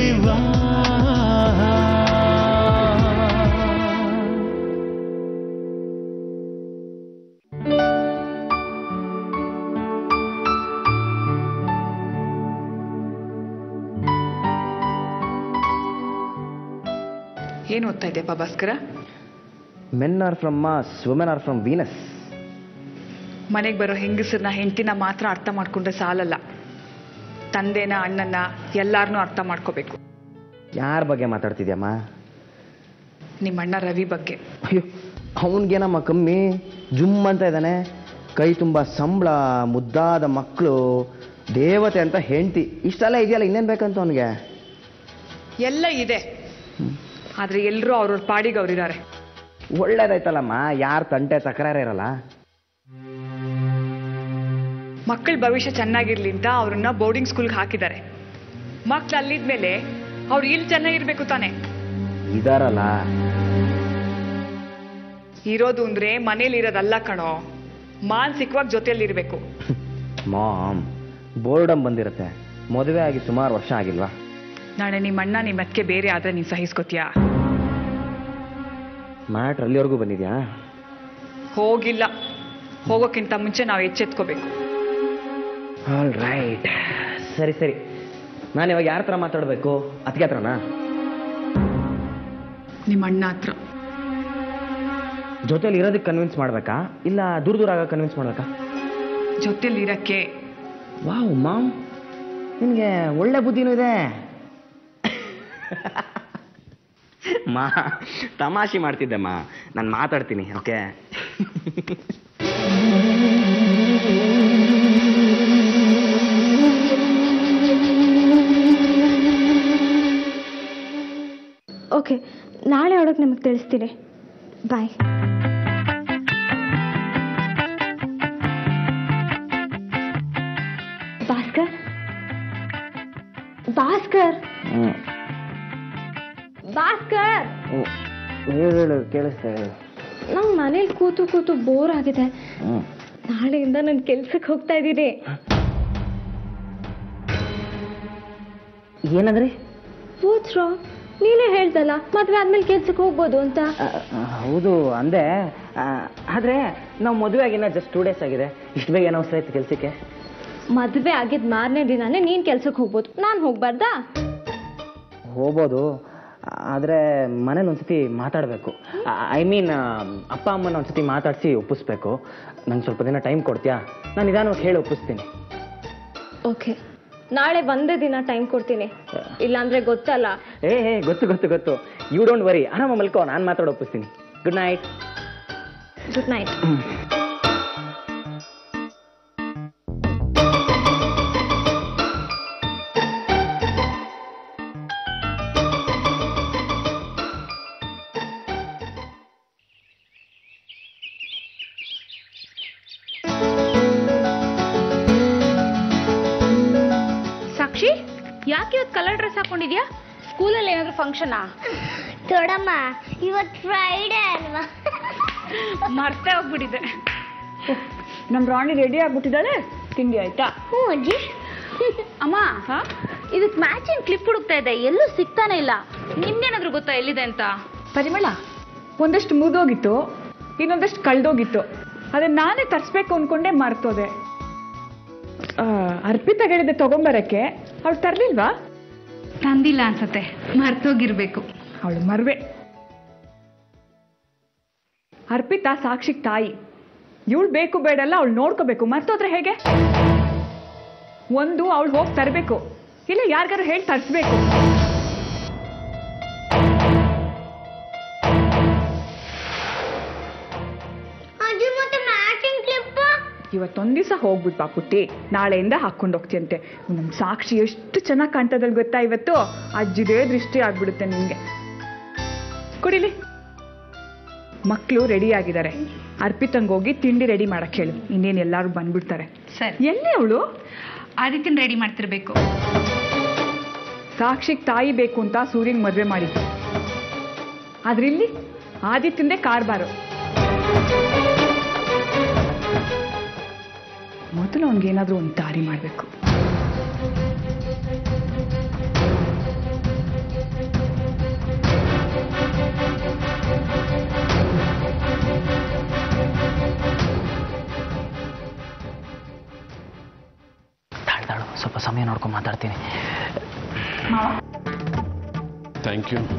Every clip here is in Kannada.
ವಿವಾಹ ಏನು ಓದ್ತಾ ಇದೆಯಪ್ಪ Bhaskara men are from Mars women are from Venus ಮನೆಗೆ ಬರೋ ಹೆಂಗಸರನ್ನ ಹೆಂಡತಿನ ಮಾತ್ರ ಅರ್ಥ ಮಾಡ್ಕೊಂಡ್ರೆ ಸಾಲಲ್ಲ ತಂದೆನ ಅಣ್ಣನ ಎಲ್ಲಾರನ್ನೂ ಅರ್ಥ ಮಾಡ್ಕೋಬೇಕು ಯಾರ ಬಗ್ಗೆ ಮಾತಾಡ್ತಿದ್ಯಮ್ಮ ನಿಮ್ಮ ಅಣ್ಣ ರವಿ ಬಗ್ಗೆ ಅಯ್ಯೋ ಅವನಿಗೇನಮ್ಮ ಕಮ್ಮಿ ಜುಮ್ ಅಂತ ಇದ್ದಾನೆ ಕೈ ತುಂಬ ಸಂಬಳ ಮುದ್ದಾದ ಮಕ್ಕಳು ದೇವತೆ ಅಂತ ಹೆಂಡ್ತಿ ಇಷ್ಟೆಲ್ಲ ಇದೆಯಲ್ಲ ಇನ್ನೇನು ಬೇಕಂತ ಅವನಿಗೆ ಎಲ್ಲ ಇದೆ ಆದ್ರೆ ಎಲ್ಲರೂ ಅವ್ರವ್ರ ಪಾಡಿಗೆ ಅವ್ರಿದ್ದಾರೆ ಒಳ್ಳೇದಾಯ್ತಲ್ಲಮ್ಮ ಯಾರ ತಂಟೆ ತಕರಾರೇ ಇರಲ್ಲ ಮಕ್ಕಳ ಭವಿಷ್ಯ ಚೆನ್ನಾಗಿರ್ಲಿ ಅಂತ ಅವ್ರನ್ನ ಬೋರ್ಡಿಂಗ್ ಸ್ಕೂಲ್ಗೆ ಹಾಕಿದ್ದಾರೆ ಮಕ್ಳು ಅಲ್ಲಿದ್ಮೇಲೆ ಅವ್ರು ಇಲ್ಲಿ ಚೆನ್ನಾಗಿರ್ಬೇಕು ತಾನೆ ಇದಾರಲ್ಲ ಇರೋದು ಅಂದ್ರೆ ಮನೇಲಿ ಇರೋದಲ್ಲ ಕಣೋ ಮಾನಸಿಕವಾಗಿ ಜೊತೆಯಲ್ಲಿರ್ಬೇಕು ಮಾಮ್ ಬೋರ್ಡಮ್ ಬಂದಿರುತ್ತೆ ಮದುವೆ ಆಗಿ ಸುಮಾರು ವರ್ಷ ಆಗಿಲ್ವಾ ನಾಳೆ ನಿಮ್ಮ ಅಣ್ಣ ನಿಮ್ಮ ಅಕ್ಕೆ ಬೇರೆ ಆದ್ರೆ ನೀನ್ ಸಹಿಸ್ಕೋತೀಯಾ ಮ್ಯಾಟ್ರ್ ಅಲ್ಲಿವರೆಗೂ ಬಂದಿದ್ಯಾ ಹೋಗಿಲ್ಲ ಹೋಗೋಕ್ಕಿಂತ ಮುಂಚೆ ನಾವು ಎಚ್ಚೆತ್ಕೋಬೇಕು ಆಲ್ ರೈಟ್ ಸರಿ ಸರಿ ನಾನು ಇವಾಗ ಯಾರ ಹತ್ರ ಮಾತಾಡಬೇಕು ಅದಕ್ಕೆ ಹತ್ರನಾ ನಿಮ್ಮ ಅಣ್ಣ ಹತ್ರ ಜೊತೆಲಿ ಇರೋದಕ್ಕೆ ಕನ್ವಿನ್ಸ್ ಮಾಡ್ಬೇಕಾ ಇಲ್ಲ ದೂರ ದೂರ ಆಗ ಕನ್ವಿನ್ಸ್ ಮಾಡ್ಬೇಕಾ ಜೊತೆಲಿ ಇರಕ್ಕೆ ವಾವ್ ಮಾಮ್ ನಿನಗೆ ಒಳ್ಳೆ ಬುದ್ಧಿನೂ ಇದೆ ಮಾ ತಮಾಷೆ ಮಾಡ್ತಿದ್ದೆಮ್ಮ ನಾನು ಮಾತಾಡ್ತೀನಿ ಓಕೆ ಓಕೆ ನಾಳೆ ಒಳಗೆ ನಿಮಗೆ ತಿಳಿಸ್ತೀನಿ ಬಾಯ್ ಭಾಸ್ಕರ್ ಭಾಸ್ಕರ್ ಭಾಸ್ಕರ್ ಹೇಳು ಕೇಳಿಸ್ತಾ ನಂಗೆ ಮನೇಲಿ ಕೂತು ಕೂತು ಬೋರ್ ಆಗಿದೆ ಹ್ಞೂ ನಾಳೆಯಿಂದ ನಾನು ಕೆಲ್ಸಕ್ಕೆ ಹೋಗ್ತಾ ಇದ್ದೀನಿ ಏನಂದ್ರಿ ಹೋದ್ರೋ ನೀನೇ ಹೇಳ್ದಲ್ಲ ಮದ್ವೆ ಆದ್ಮೇಲೆ ಕೆಲ್ಸಕ್ಕೆ ಹೋಗ್ಬೋದು ಅಂತ ಹೌದು ಅಂದೆ ಆದರೆ ನಾವು ಮದುವೆ ಆಗಿನ ಜಸ್ಟ್ ಟೂ ಡೇಸ್ ಆಗಿದೆ ಇಷ್ಟು ಬೇಗ ಏನೋ ಅವಸರ ಆಯ್ತು ಕೆಲಸಕ್ಕೆ ಮದ್ವೆ ಆಗಿದ್ ಮಾರನೇ ದಿನಾನೇ ನೀನ್ ಕೆಲ್ಸಕ್ಕೆ ಹೋಗ್ಬೋದು ನಾನು ಹೋಗ್ಬಾರ್ದಾ ಹೋಗ್ಬೋದು ಆದರೆ ಮನೇಲಿ ಒಂದ್ಸತಿ ಮಾತಾಡಬೇಕು ಐ ಮೀನ್ ಅಪ್ಪ ಅಮ್ಮನ ಒಂದ್ಸತಿ ಮಾತಾಡಿಸಿ ಒಪ್ಪಿಸ್ಬೇಕು ನಂಗೆ ಸ್ವಲ್ಪ ದಿನ ಟೈಮ್ ಕೊಡ್ತೀಯಾ ನಾನು ನಿಧಾನವಾಗಿ ಹೇಳಿ ಒಪ್ಪಿಸ್ತೀನಿ ಓಕೆ ನಾಳೆ ಒಂದೇ ದಿನ ಟೈಮ್ ಕೊಡ್ತೀನಿ ಇಲ್ಲಾಂದ್ರೆ ಗೊತ್ತಲ್ಲ ಏ ಏ ಗೊತ್ತು ಗೊತ್ತು ಗೊತ್ತು ಯು ಡೋಂಟ್ ವರಿ ಆರಾಮ ಮಲ್ಕೋ ನಾನು ಮಾತಾಡಿ ಒಪ್ಪಿಸ್ತೀನಿ good night good night Sakshi ಯಾಕೆ ಇವತ್ತು ಕಲರ್ ಡ್ರೆಸ್ ಹಾಕೊಂಡಿದ್ಯಾ ಸ್ಕೂಲಲ್ಲಿ ಏನಾದ್ರು ಫಂಕ್ಷನಾ ದೊಡಮ್ಮ ಇವತ್ತು ಫ್ರೈಡೇ ಅಲ್ವಾ ಮರ್ತೇ ಹೋಗ್ಬಿಟ್ಟಿದೆ ನಮ್ಮ ರಾಣಿ ರೆಡಿ ಆಗ್ಬಿಟ್ಟಿದ್ದಾಳೆ ತಿಂಡಿ ಆಯ್ತಾ ಹ್ಞೂ ಅಜ್ಜಿ ಅಮ್ಮ ಇದಕ್ ಮ್ಯಾಚಿಂಗ್ ಕ್ಲಿಪ್ ಹುಡುಕ್ತಾ ಇದೆ ಎಲ್ಲೂ ಸಿಗ್ತಾನೆ ಇಲ್ಲ ನಿಮ್ಗೇನಾದ್ರೂ ಗೊತ್ತಾ ಎಲ್ಲಿದೆ ಅಂತ ಪರಿಮಳ ಒಂದಷ್ಟು ಮುರಿದೋಗಿತ್ತು ಇನ್ನೊಂದಷ್ಟು ಕಳ್ದೋಗಿತ್ತು ಅದನ್ನ ನಾನೇ ತರಿಸ್ಬೇಕು ಅನ್ಕೊಂಡೆ ಮರ್ತೋದೆ ಆ, ಅರ್ಪಿತಾ ಹೇಳಿದೆ ತಗೊಂಬರಕ್ಕೆ ಅವಳು ತರ್ಲಿಲ್ವಾ ತಂದಿಲ್ಲ ಅನ್ಸತ್ತೆ ಮರ್ತೋಗಿರ್ಬೇಕು ಅವಳು ಮರ್ವೆ ಅರ್ಪಿತಾ ಸಾಕ್ಷಿಗ್ ತಾಯಿ ಇವಳು ಬೇಕು ಬೇಡಲ್ಲ ಅವಳು ನೋಡ್ಕೋಬೇಕು ಮರ್ತೋದ್ರೆ ಹೇಗೆ ಒಂದು ಅವಳು ಹೋಗಿ ತರಬೇಕು ಇಲ್ಲ ಯಾರಿಗಾರು ಹೇಳಿ ತರಿಸ್ಬೇಕು ಅಜ್ಜಿ ಮತ್ತೆ ಮ್ಯಾಚಿಂಗ್ ಕ್ಲಿಪ್ ಇವತ್ತೊಂದ್ ದಿವಸ ಹೋಗ್ಬಿಟ್ಟು ಪುಟ್ಟಿ ನಾಳೆಯಿಂದ ಹಾಕೊಂಡು ಹೋಗ್ತಿಯಂತೆ ನಮ್ಮ ಸಾಕ್ಷಿ ಎಷ್ಟು ಚೆನ್ನಾಗಿ ಕಾಣ್ತದಲ್ ಗೊತ್ತಾ ಇವತ್ತು ಅಜ್ಜಿದೇ ದೃಷ್ಟಿ ಆಗ್ಬಿಡುತ್ತೆ ನಿಂಗೆ ಕುಡಿಲಿ ಮಕ್ಕಳು ರೆಡಿ ಆಗಿದ್ದಾರೆ ಅರ್ಪಿತಂಗ್ ಹೋಗಿ ತಿಂಡಿ ರೆಡಿ ಮಾಡಕ್ ಹೇಳು ಇನ್ನೇನು ಎಲ್ಲಾರು ಬಂದ್ಬಿಡ್ತಾರೆ ಸರಿ ಎಲ್ಲಿ ಅವಳು ಆದಿತ್ಯನ್ ರೆಡಿ ಮಾಡ್ತಿರ್ಬೇಕು ಸಾಕ್ಷಿಗ್ ತಾಯಿ ಬೇಕು ಅಂತ ಸೂರ್ಯಂಗ್ ಮದುವೆ ಮಾಡಿದ್ದು ಆದ್ರೆ ಇಲ್ಲಿ ಆದಿತ್ಯಂದೇ ಕಾರ್ಬಾರು ಮೊದಲು ಅವನಿಗೇನಾದ್ರೂ ಒಂದು ದಾರಿ ಮಾಡಬೇಕು ನೋಡ್ಕೊಂಡು ಮಾತಾಡ್ತೀನಿ ಥ್ಯಾಂಕ್ ಯು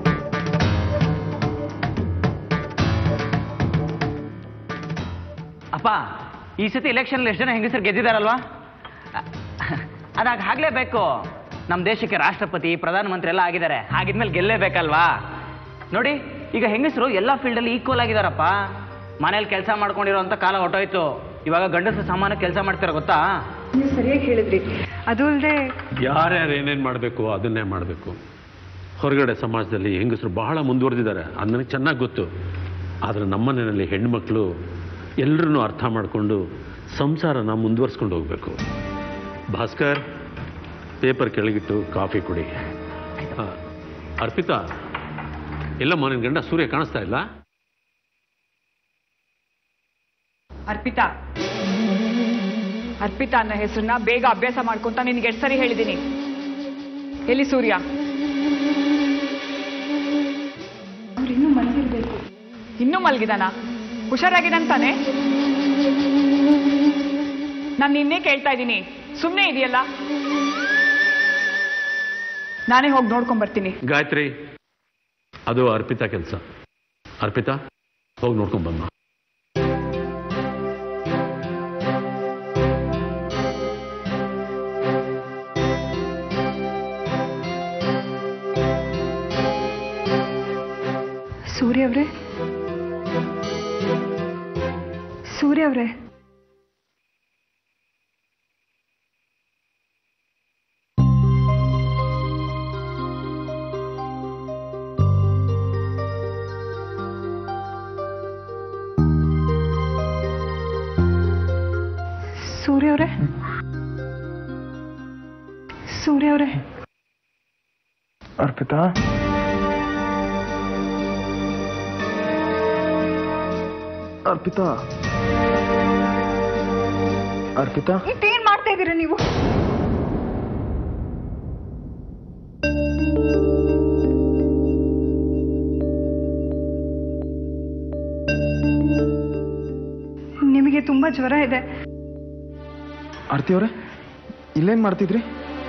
ಅಪ್ಪ ಈ ಸತಿ ಎಲೆಕ್ಷನ್ ಎಷ್ಟು ಜನ ಹೆಂಗಸರು ಗೆದ್ದಿದಾರಲ್ವಾ ಅದಾಗ ಆಗ್ಲೇಬೇಕು ನಮ್ಮ ದೇಶಕ್ಕೆ ರಾಷ್ಟ್ರಪತಿ ಪ್ರಧಾನಮಂತ್ರಿ ಎಲ್ಲ ಆಗಿದ್ದಾರೆ ಹಾಗಿದ್ಮೇಲೆ ಗೆಲ್ಲೇಬೇಕಲ್ವಾ ನೋಡಿ ಈಗ ಹೆಂಗಸರು ಎಲ್ಲ ಫೀಲ್ಡಲ್ಲಿ ಈಕ್ವಲ್ ಆಗಿದಾರಪ್ಪ ಮನೇಲಿ ಕೆಲಸ ಮಾಡ್ಕೊಂಡಿರೋಂಥ ಕಾಲ ಹೊಟ್ಟೋಯ್ತು ಇವಾಗ ಗಂಡಸರು ಸಾಮಾನ್ಯ ಕೆಲಸ ಮಾಡ್ತಾರೆ ಗೊತ್ತಾ ನೀವು ಸರಿಯಾಗಿ ಹೇಳಿದ್ರಿ ಅದು ಅಲ್ಲದೆ ಯಾರ್ಯಾರು ಏನೇನು ಮಾಡಬೇಕು ಅದನ್ನೇ ಮಾಡಬೇಕು ಹೊರಗಡೆ ಸಮಾಜದಲ್ಲಿ ಹೆಂಗಸರು ಬಹಳ ಮುಂದುವರೆದಿದ್ದಾರೆ ಅದು ನನಗೆ ಚೆನ್ನಾಗಿ ಗೊತ್ತು ಆದರೆ ನಮ್ಮನೆಯಲ್ಲಿ ಹೆಣ್ಮಕ್ಳು ಎಲ್ಲರನ್ನೂ ಅರ್ಥ ಮಾಡಿಕೊಂಡು ಸಂಸಾರನ ಮುಂದುವರ್ಸ್ಕೊಂಡು ಹೋಗಬೇಕು ಭಾಸ್ಕರ್ ಪೇಪರ್ ಕೆಳಗಿಟ್ಟು ಕಾಫಿ ಕುಡಿ ಆ, ಅರ್ಪಿತಾ ಎಲ್ಲಮ್ಮ ನಿನ್ನ ಗಂಡ ಸೂರ್ಯ ಕಾಣಿಸ್ತಾ ಇಲ್ಲ ಅರ್ಪಿತಾ ಅರ್ಪಿತಾ ಅನ್ನೋ ಹೆಸರನ್ನ ಬೇಗ ಅಭ್ಯಾಸ ಮಾಡ್ಕೊಂತ ನಿನ್ಗೆ ಎಷ್ಟು ಸರಿ ಹೇಳಿದ್ದೀನಿ ಎಲ್ಲಿ ಸೂರ್ಯ ಅವ್ರಿನ್ನೂ ಮಲಗಿರ್ಬೇಕು ಇನ್ನೂ ಮಲಗಿದಾನ ಹುಷಾರಾಗಿದಂತಾನೆ ನಾನು ನಿನ್ನೆ ಕೇಳ್ತಾ ಇದ್ದೀನಿ ಸುಮ್ಮನೆ ಇದೆಯಲ್ಲ ನಾನೇ ಹೋಗಿ ನೋಡ್ಕೊಂಡ್ ಬರ್ತೀನಿ ಗಾಯತ್ರಿ ಅದು ಅರ್ಪಿತಾ ಕೆಲಸ ಅರ್ಪಿತಾ ಹೋಗಿ ನೋಡ್ಕೊಂಡು ಬಮ್ಮ ಸೂರ್ಯ ಅವ್ರೆ ಸೂರ್ಯ ಅವ್ರೆ ಸೂರ್ಯ ಅವ್ರೆ ಸೂರ್ಯ ಅವ್ರೆ ಅರ್ಪಿತಾ ಅರ್ಪಿತಾ ಅರ್ಪಿತಾ ಇದೇನ್ ಮಾಡ್ತಾ ಇದ್ದೀರಾ ನೀವು ನಿಮಗೆ ತುಂಬಾ ಜ್ವರ ಇದೆ ಆರ್ತಿ ಅವರೇ ಇಲ್ಲೇನ್ ಮಾಡ್ತಿದ್ರಿ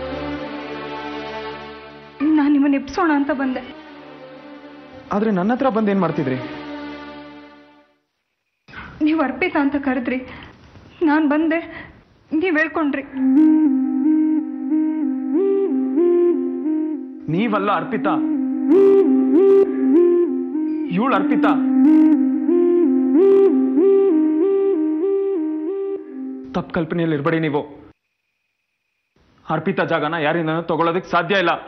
ನಾನು ನಿಮ್ಮನ್ನ ಎಪ್ಸೋಣ ಅಂತ ಬಂದೆ ಆದ್ರೆ ನನ್ನ ಹತ್ರ ಬಂದು ಏನ್ ಮಾಡ್ತಿದ್ರಿ ನೀವು ಅರ್ಪಿತಾ ಅಂತ ಕರೆದ್ರಿ ನಾನು ಬಂದೆ ನೀವು ಹೇಳ್ಕೊಂಡ್ರಿ ನೀವಲ್ಲ ಅರ್ಪಿತಾ ಇವಳು ಅರ್ಪಿತಾ ತಪ್ಪು ಕಲ್ಪನೆಯಲ್ಲಿ ಇರ್ಬೇಡಿ ನೀವು ಅರ್ಪಿತಾ ಜಾಗನ ಯಾರಿಂದ ತಗೊಳ್ಳೋದಕ್ಕೆ ಸಾಧ್ಯ ಇಲ್ಲ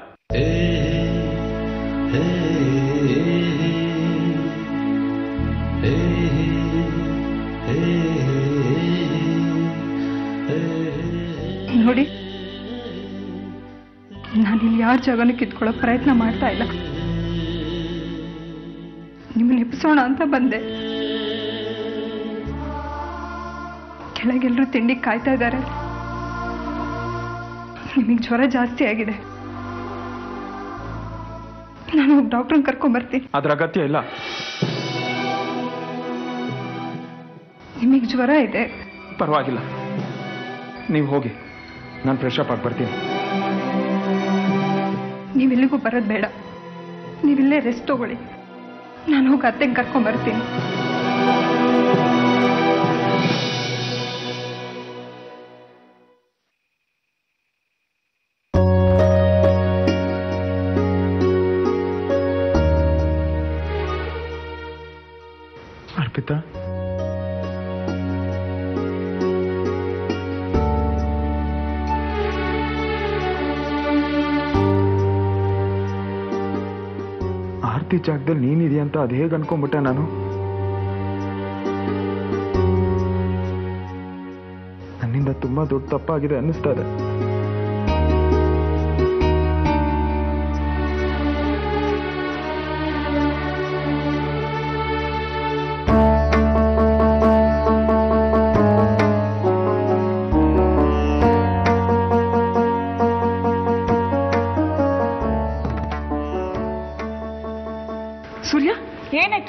ನೋಡಿ ನಾನಿಲ್ಲಿ ಯಾರ ಜಾಗನೂ ಕಿತ್ಕೊಳ್ಳೋ ಪ್ರಯತ್ನ ಮಾಡ್ತಾ ಇಲ್ಲ ನಿಮ್ಮನ್ನ ಎಪ್ಸೋಣ ಅಂತ ಬಂದೆ ಕೆಳಗೆಲ್ಲರೂ ತಿಂಡಿ ಕಾಯ್ತಾ ಇದ್ದಾರೆ ನಿಮಗೆ ಜ್ವರ ಜಾಸ್ತಿ ಆಗಿದೆ ನಾನು ಒಬ್ಬ ಡಾಕ್ಟ್ರನ್ನ ಕರ್ಕೊಂಬರ್ತೀನಿ ಅದ್ರ ಅಗತ್ಯ ಇಲ್ಲ ನಿಮಗೆ ಜ್ವರ ಇದೆ ಪರವಾಗಿಲ್ಲ ನೀವು ಹೋಗಿ ನಾನು ಫ್ರೆಶ್ ಅಪ್ ಆಗಿ ಬರ್ತೀನಿ ನೀವೆಲ್ಲಿಗೂ ಬರೋದು ಬೇಡ ನೀವಿಲ್ಲೇ ರೆಸ್ಟ್ ತಗೊಳ್ಳಿ ನಾನು ಹೋಗಿ ಅತ್ತೆಗೆ ಕರ್ಕೊಂಬರ್ತೀನಿ ಅರ್ಪಿತಾ ಆರ್ತಿ ಜಾಗದಲ್ಲಿ ನೀನಿದೆಯಾ ಅಂತ ಅದು ಹೇಗೆ ಅನ್ಕೊಂಡ್ಬಿಟ್ಟೆ ನಾನು ನನ್ನಿಂದ ತುಂಬಾ ದೊಡ್ಡ ತಪ್ಪಾಗಿದೆ ಅನ್ನಿಸ್ತಾ ಇದೆ ಸೂರ್ಯ ಏನಾಯ್ತು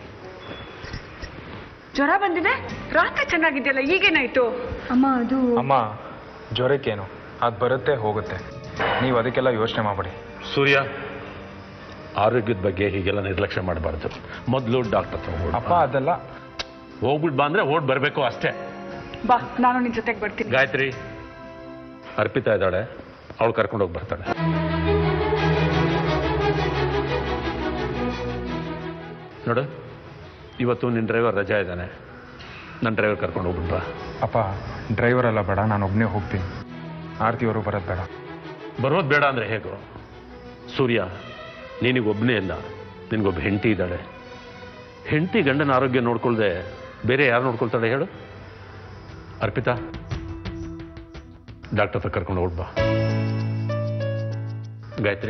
ಜ್ವರ ಬಂದಿದೆ ರಾತ್ರಿ ಚೆನ್ನಾಗಿದೆಯಲ್ಲ ಈಗೇನಾಯ್ತು ಅಮ್ಮ ಅದು ಅಮ್ಮ ಜ್ವರಕ್ಕೇನು ಅದು ಬರುತ್ತೆ ಹೋಗುತ್ತೆ ನೀವು ಅದಕ್ಕೆಲ್ಲ ಯೋಚನೆ ಮಾಡಬೇಡಿ ಸೂರ್ಯ ಆರೋಗ್ಯದ ಬಗ್ಗೆ ಹೀಗೆಲ್ಲ ನಿರ್ಲಕ್ಷ್ಯ ಮಾಡಬಾರ್ದು ಮೊದಲು ಡಾಕ್ಟರ್ ಹತ್ರ ಹೋಗ್ಬಿಡು. ಅಪ್ಪ ಅದೆಲ್ಲ ಹೋಗ್ಬಿಟ್ಟು ಬಾ ಅಂದ್ರೆ ಓಡ್ ಬರಬೇಕು ಅಷ್ಟೇ ಬಾ ನಾನು ನಿನ್ ಜೊತೆಗೆ ಬರ್ತೀನಿ ಗಾಯತ್ರಿ ಅರ್ಪಿತಾ ಇದ್ದಾಳೆ ಅವಳು ಕರ್ಕೊಂಡು ಹೋಗಿ ಬರ್ತಾಳೆ ನೋಡು ಇವತ್ತು ನಿನ್ನ ಡ್ರೈವರ್ ರಜಾ ಇದ್ದಾನೆ ನನ್ನ ಡ್ರೈವರ್ ಕರ್ಕೊಂಡು ಹೋಗ್ಬಿಟ್ಟು ಬಾ ಅಪ್ಪ ಡ್ರೈವರ್ ಎಲ್ಲ ಬೇಡ ನಾನು ಒಬ್ಬನೇ ಹೋಗ್ತೀನಿ ಆರತಿಯವರು ಬರೋದು ಬೇಡ ಬರೋದು ಬೇಡ ಅಂದ್ರೆ ಹೇಗೋ ಸೂರ್ಯ ನಿನಗೊಬ್ಬನೇ ಇಲ್ಲ ನಿನಗೊಬ್ಬ ಹೆಂಡತಿ ಇದ್ದಾಳೆ ಹೆಂಡತಿ ಗಂಡನ ಆರೋಗ್ಯ ನೋಡ್ಕೊಳ್ದೆ ಬೇರೆ ಯಾರು ನೋಡ್ಕೊಳ್ತಾಳೆ ಹೇಳು ಅರ್ಪಿತಾ ಡಾಕ್ಟರ್ ಹತ್ರ ಕರ್ಕೊಂಡು ಹೋಗ್ಬಾ ಗಾಯತ್ರಿ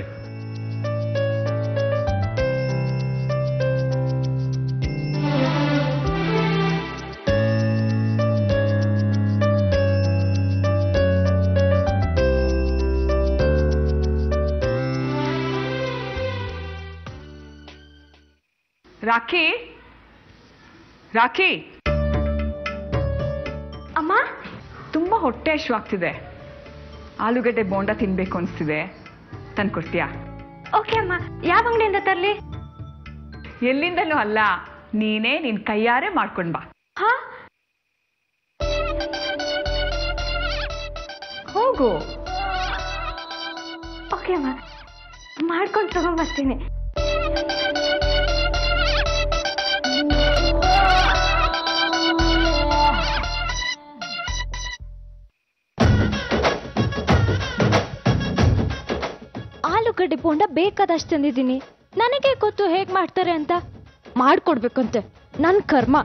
ರಾಖಿ ರಾಖಿ ಅಮ್ಮ ತುಂಬಾ ಹೊಟ್ಟೆ ಹಶ್ವಾಗ್ತಿದೆ ಆಲೂಗಡ್ಡೆ ಬೋಂಡ ತಿನ್ಬೇಕು ಅನಿಸ್ತಿದೆ ತಂದ್ಕೊಡ್ತೀಯಾ ಓಕೆ ಅಮ್ಮ ಯಾವ ಅಂಗಡಿಯಿಂದ ತರಲಿ ಎಲ್ಲಿಂದಲೂ ಅಲ್ಲ ನೀನೇ ನಿನ್ ಕೈಯಾರೆ ಮಾಡ್ಕೊಂಡ್ ಬಾ ಹಾ ಹೋಗು ಓಕೆ ಅಮ್ಮ ಮಾಡ್ಕೊಂಡು ತಗೊಂಡ್ಬರ್ತೀನಿ ಆಲೂಗಡ್ಡೆ ಬೋಂಡ ಬೇಕಾದಷ್ಟು ತಂದಿದ್ದೀನಿ ನನಗೆ ಗೊತ್ತು ಹೇಗ್ ಮಾಡ್ತಾರೆ ಅಂತ ಮಾಡ್ಕೊಡ್ಬೇಕಂತೆ ನನ್ ಕರ್ಮ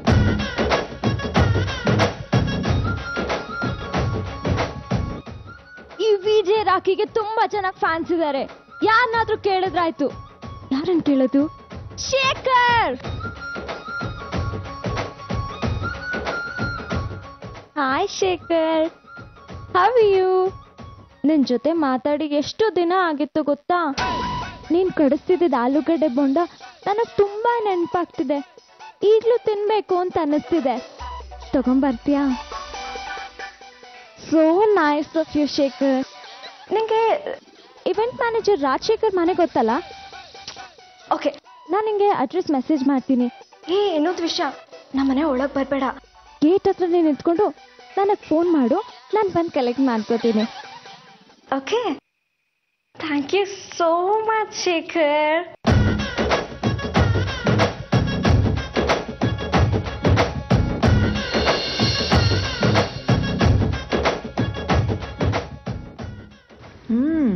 ಈ ವಿಜೆ ರಾಖಿಗೆ ತುಂಬಾ ಚೆನ್ನಾಗಿ ಫ್ಯಾನ್ಸ್ ಇದ್ದಾರೆ ಯಾರನ್ನಾದ್ರೂ ಕೇಳಿದ್ರಾಯ್ತು ಯಾರನ್ನ ಕೇಳೋದು Shekhar hi Shekhar how you ನಿನ್ ಜೊತೆ ಮಾತಾಡಿ ಎಷ್ಟು ದಿನ ಆಗಿತ್ತು ಗೊತ್ತಾ ನೀನ್ ಕಡಿಸ್ತಿದ್ದ ಆಲೂಗಡ್ಡೆ ಬೊಂಡ ನನಗ್ ತುಂಬಾ ನೆನಪಾಗ್ತಿದೆ ಈಗ್ಲೂ ತಿನ್ಬೇಕು ಅಂತ ಅನ್ನಿಸ್ತಿದೆ ತಗೊಂಬರ್ತೀಯಾ so nice of you Shekhar ನಿಂಗೆ ಇವೆಂಟ್ ಮ್ಯಾನೇಜರ್ ರಾಜಶೇಖರ್ ಮನೆ ಗೊತ್ತಲ್ಲ ಓಕೆ ನಾನು ನಿಂಗೆ ಅಡ್ರೆಸ್ ಮೆಸೇಜ್ ಮಾಡ್ತೀನಿ ಏ ಇನ್ನೊಂದು ವಿಷಯ ನಮ್ಮನೆ ಒಳಗೆ ಬರಬೇಡ ಗೇಟ್ ಹತ್ರ ನೀನು ನಿಂತ್ಕೊಂಡು ನನಗೆ ಫೋನ್ ಮಾಡು ನಾನು ಬಂದು ಕಲೆಕ್ಟ್ ಮಾಡ್ಕೋತೀನಿ okay thank you so much Shekhar hmm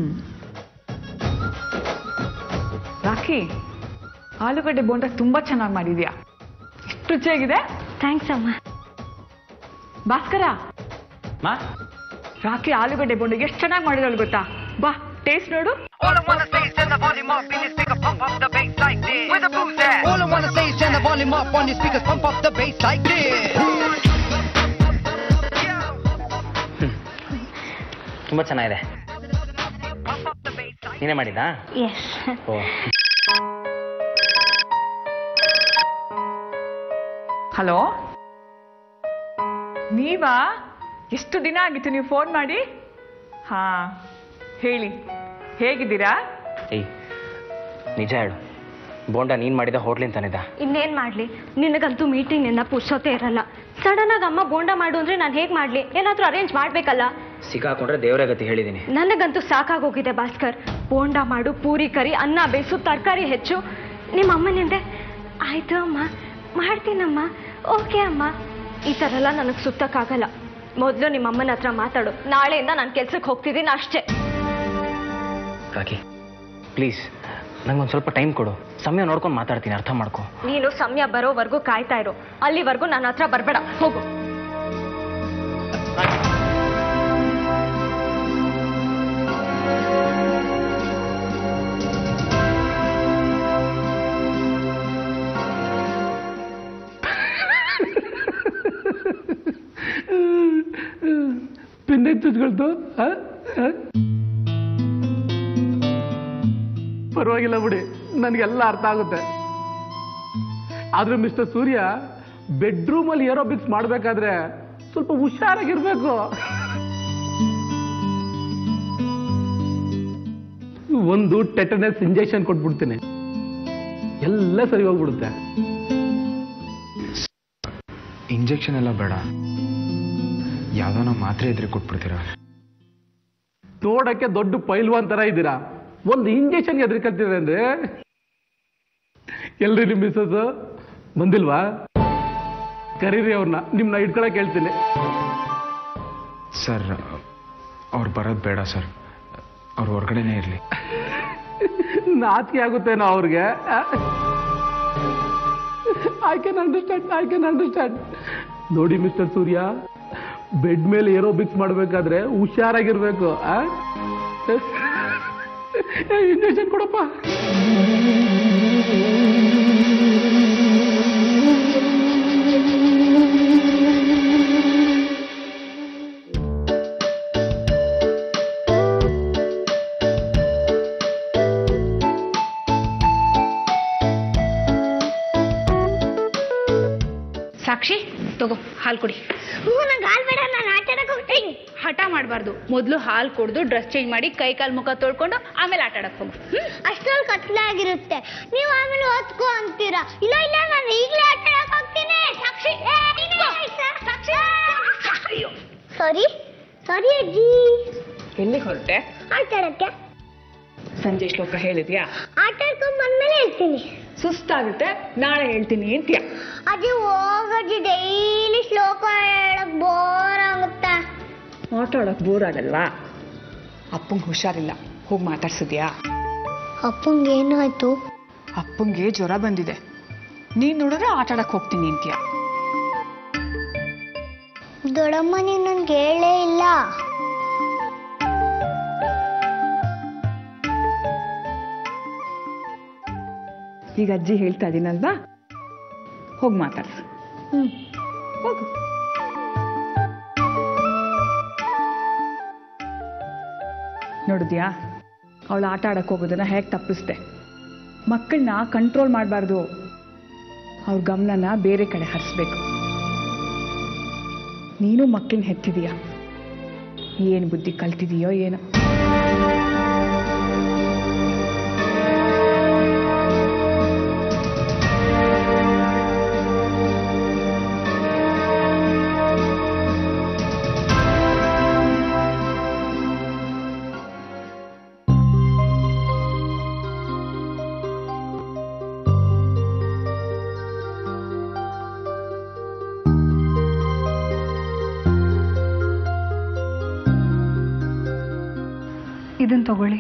Rakhi ಆಲೂಗಡ್ಡೆ ಬೋಂಡ ತುಂಬಾ ಚೆನ್ನಾಗಿ ಮಾಡಿದ್ಯಾ ಎಷ್ಟು ರುಚಿಯಾಗಿದೆ ಥ್ಯಾಂಕ್ಸ್ ಅಮ್ಮ ಭಾಸ್ಕರ ಮಾ ರಾಖಿ ಆಲೂಗಡ್ಡೆ ಬೋಂಡ ಎಷ್ಟು ಚೆನ್ನಾಗಿ ಮಾಡಿದಳು ಗೊತ್ತಾ ಬಾ ಟೇಸ್ಟ್ ನೋಡು All I wanna say is turn the volume up in the speaker, pump up the bass like this. Where the booze at? All I wanna say is turn the volume up on the speakers, pump up the bass like this. ತುಂಬ ಚೆನ್ನಾಗಿದೆ Pump up the bass like ನೀನೇ ಮಾಡಿದ್ದಾ ಎಸ್ ಓ ಹಲೋ ನೀವಾ ಎಷ್ಟು ದಿನ ಆಗಿತ್ತು ನೀವು ಫೋನ್ ಮಾಡಿ ಹಾ ಹೇಳಿ ಹೇಗಿದ್ದೀರಾ ಏಯ್ ನಿಜ ಹೇಳು ಬೋಂಡ ನೀನು ಮಾಡಿದ ಹೋಟ್ಲಿಂದ ತಂದಿದ್ದ ಇನ್ನೇನ್ ಮಾಡ್ಲಿ ನಿನಗಂತೂ ಮೀಟಿಂಗ್ ನಿನ್ನ ಪುರ್ಸೋತೆ ಇರಲ್ಲ ಸಡನ್ ಆಗಿ ಅಮ್ಮ ಬೋಂಡ ಮಾಡು ಅಂದ್ರೆ ನಾನು ಹೇಗ್ ಮಾಡ್ಲಿ ಏನಾದ್ರೂ ಅರೇಂಜ್ ಮಾಡ್ಬೇಕಲ್ಲ ಸಿಕ್ಕಾಕೊಂಡ್ರೆ ದೇವರೇ ಗತಿ ಹೇಳಿದ್ದೀನಿ ನನಗಂತೂ ಸಾಕಾಗೋಗಿದೆ ಭಾಸ್ಕರ್ ಬೋಂಡ ಮಾಡು ಪೂರಿ ಕರಿ ಅನ್ನ ಬೇಸು ತರಕಾರಿ ಹೆಚ್ಚು ನಿಮ್ಮ ಅಮ್ಮನಿಂದೆ ಆಯ್ತು ಅಮ್ಮ ಮಾಡ್ತೀನಮ್ಮ ಓಕೆ ಅಮ್ಮ ಈ ಥರ ಎಲ್ಲ ನನಗೆ ಸುತ್ತಕ್ಕಾಗಲ್ಲ ಮೊದಲು ನಿಮ್ಮ ಅಮ್ಮನ ಹತ್ರ ಮಾತಾಡು ನಾಳೆಯಿಂದ ನಾನು ಕೆಲ್ಸಕ್ಕೆ ಹೋಗ್ತಿದ್ದೀನಿ ಅಷ್ಟೇ ರಾಕಿ ಪ್ಲೀಸ್ ನಂಗೊಂದು ಸ್ವಲ್ಪ ಟೈಮ್ ಕೊಡು ಸಮಯ ನೋಡ್ಕೊಂಡು ಮಾತಾಡ್ತೀನಿ ಅರ್ಥ ಮಾಡ್ಕೊ ನೀನು ಸಮಯ ಬರೋವರೆಗೂ ಕಾಯ್ತಾ ಇರು ಅಲ್ಲಿವರೆಗೂ ನನ್ನ ಹತ್ರ ಬರಬೇಡ ಹೋಗು ಪಿನ್ನೆ ಚುಚ್ಕೊಳ್ತು ಪರವಾಗಿಲ್ಲ ಬಿಡಿ ನನಗೆಲ್ಲ ಅರ್ಥ ಆಗುತ್ತೆ ಆದ್ರೆ ಮಿಸ್ಟರ್ ಸೂರ್ಯ ಬೆಡ್ರೂಮಲ್ಲಿ ಏರೋಬಿಕ್ಸ್ ಮಾಡಬೇಕಾದ್ರೆ ಸ್ವಲ್ಪ ಹುಷಾರಾಗಿರ್ಬೇಕು ಒಂದು ಟೆಟನಸ್ ಇಂಜೆಕ್ಷನ್ ಕೊಟ್ಬಿಡ್ತೀನಿ ಎಲ್ಲ ಸರಿ ಹೋಗ್ಬಿಡುತ್ತೆ ಇಂಜೆಕ್ಷನ್ ಎಲ್ಲ ಬೇಡ ಯಾವ್ದಾನ ಮಾತ್ರೆ ಇದ್ರೆ ಕೊಟ್ಬಿಡ್ತೀರಾ ನೋಡಕ್ಕೆ ದೊಡ್ಡ ಪೈಲ್ವಾನ್ ತರ ಇದ್ದೀರಾ ಒಂದು ಇಂಜೆಕ್ಷನ್ ಎದ್ರಿಕತ್ತೀರ ಅಂದ್ರೆ ಎಲ್ರಿ ನಿಮ್ ಮಿಸ್ಸಸ್ ಬಂದಿಲ್ವಾ ಕರೀರಿ ಅವ್ರನ್ನ ನಿಮ್ನ ಇಟ್ಕೊಳಕ್ ಹೇಳ್ತೀನಿ ಸರ್ ಅವ್ರು ಬರೋದು ಬೇಡ ಸರ್ ಅವ್ರು ಹೊರಗಡೆನೇ ಇರಲಿ ನಾಚಿಕೆ ಆಗುತ್ತೇನೋ ಅವ್ರಿಗೆ I can understand I can understand ನೋಡಿ ಮಿಸ್ಟರ್ ಸೂರ್ಯ ಬೆಡ್ ಮೇಲೆ ಏರೋಬಿಕ್ಸ್ ಮಾಡಬೇಕಾದ್ರೆ ಹುಷಾರಾಗಿರ್ಬೇಕು ಇಂಜೆಕ್ಷನ್ ಕೊಡಪ್ಪ ಸಾಕ್ಷಿ ತಗೋ ಹಾಲು ಕುಡಿ ಹ್ಞೂ ನಂಗೆ ಹಾಲು ಬೇಡ ನಾನು ಆಟ ಆಡಕ್ಕೆ ಹೋಗ್ತೀನಿ ಹಠ ಮಾಡಬಾರ್ದು ಮೊದಲು ಹಾಲು ಕುಡ್ದು ಡ್ರೆಸ್ ಚೇಂಜ್ ಮಾಡಿ ಕೈ ಕಾಲು ಮುಖ ತೊಳ್ಕೊಂಡು ಆಮೇಲೆ ಆಟ ಆಡಕ್ ಹೋಗು ಹ್ಮ್? ಅಷ್ಟ್ರಲ್ಲಿ ಕತ್ಲಾಗಿರುತ್ತೆ ನೀವು ಆಮೇಲೆ ಓದ್ಕೋ ಅಂತೀರಾ ಇಲ್ಲ ಇಲ್ಲ ನಾನು ಈಗಲೇ ಆಟ ಆಡಕ್ಕೆ ಹೋಗ್ತೀನಿ ಸಾಕ್ಷಿ ಸಾರಿ ಸಾರಿ ಅಜ್ಜಿ ಎಲ್ಲಿಗೆ ಹೊರಟೆ ಆಟ ಆಡಕ್ಕೆ ಸಂಜೆ ಶ್ಲೋಕ ಹೇಳಿದ್ಯಾ ಆಟ ಆಡ್ಕೊಂಡ್ ಬಂದ್ಮೇಲೆ ಹೇಳ್ತೀನಿ ಸುಸ್ತಾಗುತ್ತೆ ನಾಳೆ ಹೇಳ್ತೀನಿ ಅಂತ್ಯ ಅಜ್ಜಿ ಹೋಗಜ್ಜಿ ಡೈಲಿ ಶ್ಲೋಕ ಹೇಳಕ್ ಬೋರ್ ಆಗುತ್ತಾ ಆಟ ಆಡೋಕೆ ಬೋರ್ ಆಗಲ್ವಾ ಅಪ್ಪಂಗೆ ಹುಷಾರಿಲ್ಲ ಹೋಗಿ ಮಾತಾಡ್ಸಿದ್ಯಾ ಅಪ್ಪಂಗೆ ಏನಾಯ್ತು ಅಪ್ಪಂಗೆ ಜ್ವರ ಬಂದಿದೆ ನೀನ್ ನೋಡಿದ್ರೆ ಆಟ ಆಡಕ್ ಹೋಗ್ತೀನಿ ಅಂತ್ಯ ದೊಡ್ಡಮ್ಮ ನೀನ್ ನನ್ಗೆ ಹೇಳೇ ಇಲ್ಲ ಈಗ ಅಜ್ಜಿ ಹೇಳ್ತಾ ಇದೀನಲ್ವಾ ಹೋಗಿ ಮಾತಾಡ್ಸು ಹ್ಮ್ ಹೋಗು ನೋಡಿದ್ಯಾ ಅವಳು ಆಟ ಆಡಕ್ಕೆ ಹೋಗೋದನ್ನ ಹೇಗೆ ತಪ್ಪಿಸ್ದೆ ಮಕ್ಕಳನ್ನ ಕಂಟ್ರೋಲ್ ಮಾಡಬಾರ್ದು ಅವ್ರ ಗಮನನ ಬೇರೆ ಕಡೆ ಹರಿಸ್ಬೇಕು ನೀನು ಮಕ್ಕಳನ್ನ ಹೆತ್ತಿದೀಯ ಏನು ಬುದ್ಧಿ ಕಲ್ತಿದೀಯೋ ಏನೋ ಇದನ್ನ ತಗೊಳ್ಳಿ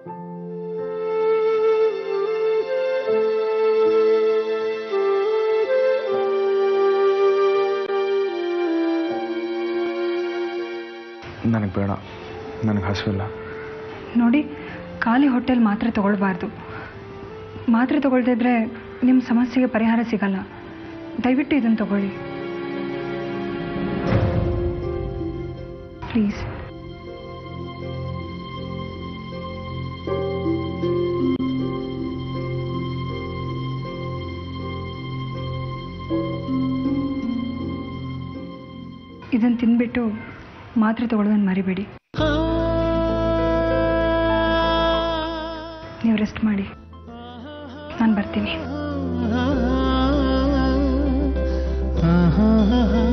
ನನಗೆ ಬೇಡ ನನಗೆ ಹಸುವಿಲ್ಲ ನೋಡಿ ಖಾಲಿ ಹೊಟ್ಟೆಲ್ ಮಾತ್ರೆ ತಗೊಳ್ಬಾರ್ದು ಮಾತ್ರೆ ತಗೊಳ್ದಿದ್ರೆ ನಿಮ್ಮ ಸಮಸ್ಯೆಗೆ ಪರಿಹಾರ ಸಿಗಲ್ಲ ದಯವಿಟ್ಟು ಇದನ್ನು ತಗೊಳ್ಳಿ ಪ್ಲೀಸ್ ಇದನ್ನು ತಿಂದ್ಬಿಟ್ಟು ಮಾತ್ರೆ ತಗೊಳ್ಳೋದನ್ನು ಮರಿಬೇಡಿ ನೀವು ರೆಸ್ಟ್ ಮಾಡಿ ನಾನು ಬರ್ತೀನಿ ಆಹಾ